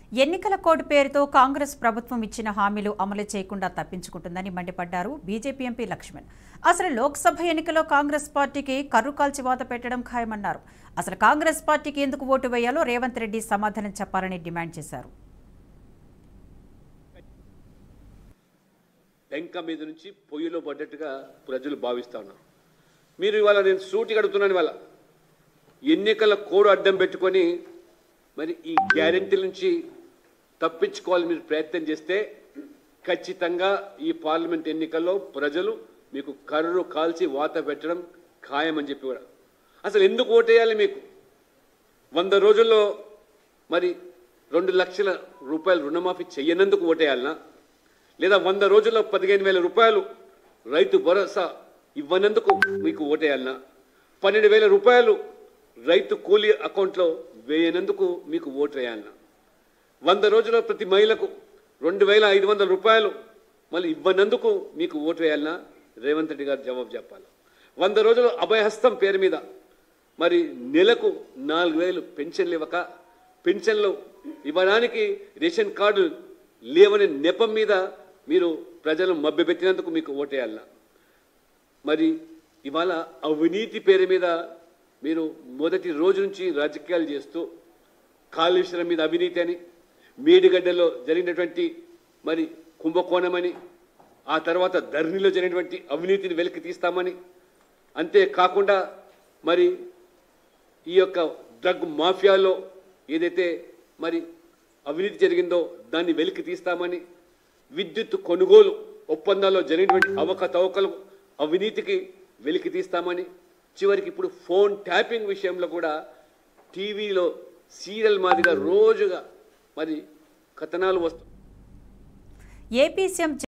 ఎన్నికల కోడ్ పేరుతో కాంగ్రెస్ ప్రభుత్వం ఇచ్చిన హామీలు అమలు చేయకుండా తప్పించుకుంటుందని మండిపడ్డారు బీజేపీ ఎంపీ లక్ష్మణ్ అసలు లోక్సభ ఎన్నికల్లో కాంగ్రెస్ పార్టీకి కర్రు కాల్చి వాత పెట్టడం ఖాయమన్నారు అసలు కాంగ్రెస్ పార్టీకి ఎందుకు ఓటు వేయాలో రేవంత్ రెడ్డి సమాధానం చెప్పాలని డిమాండ్ చేశారు టెంక మీద నుంచి పొయ్యిలో పడ్డట్టుగా ప్రజలు భావిస్తా ఉన్నారు మీరు ఇవాళ నేను సూటిగా అడుగుతున్నాను ఇవాళ ఎన్నికల కోడ్ అడ్డం పెట్టుకొని మరి ఈ గ్యారెంటీల నుంచి తప్పించుకోవాలని మీరు ప్రయత్నం చేస్తే ఖచ్చితంగా ఈ పార్లమెంట్ ఎన్నికల్లో ప్రజలు మీకు కర్రు కాల్చి వాత పెట్టడం ఖాయమని చెప్పి కూడా అసలు ఎందుకు ఓటేయాలి మీకు వంద రోజుల్లో మరి రెండు లక్షల రూపాయలు రుణమాఫీ చెయ్యనందుకు ఓటేయాలనా లేదా వంద రోజుల్లో పదిహేను వేల రూపాయలు రైతు భరోసా ఇవ్వనందుకు మీకు ఓటేయాలనా పన్నెండు వేల రూపాయలు రైతు కూలీ అకౌంట్లో వేయనందుకు మీకు ఓటు వేయాలనా వంద రోజుల్లో ప్రతి మహిళకు రెండు వేల ఐదు వందల రూపాయలు మళ్ళీ ఇవ్వనందుకు మీకు ఓటు వేయాలనా రేవంత్ రెడ్డి గారు జవాబు చెప్పాలి వంద రోజులు అభయహస్తం పేరు మీద మరి నెలకు నాలుగు వేలు పెన్షన్లు ఇవ్వక పెన్షన్లు ఇవ్వడానికి రేషన్ కార్డు లేవని నెపం మీద మీరు ప్రజలు మభ్యపెట్టినందుకు మీకు ఓటేయాలనా మరి ఇవాళ అవినీతి పేరు మీద మీరు మొదటి రోజు నుంచి రాజకీయాలు చేస్తూ కాళేశ్వరం మీద అవినీతి అని మేడిగడ్డలో జరిగినటువంటి మరి కుంభకోణమని ఆ తర్వాత ధరణిలో జరిగినటువంటి అవినీతిని వెలికి తీస్తామని అంతేకాకుండా మరి ఈ యొక్క డ్రగ్ మాఫియాలో ఏదైతే మరి అవినీతి జరిగిందో దాన్ని వెలికి తీస్తామని విద్యుత్ కొనుగోలు ఒప్పందాల్లో జరిగినటువంటి అవకతవకలు అవినీతికి వెలికి తీస్తామని చివరికి ఇప్పుడు ఫోన్ ట్యాపింగ్ విషయంలో కూడా టీవీలో సీరియల్ మాదిరిగా రోజుగా మరి కథనాలు వస్తు ఏపీ సీఎం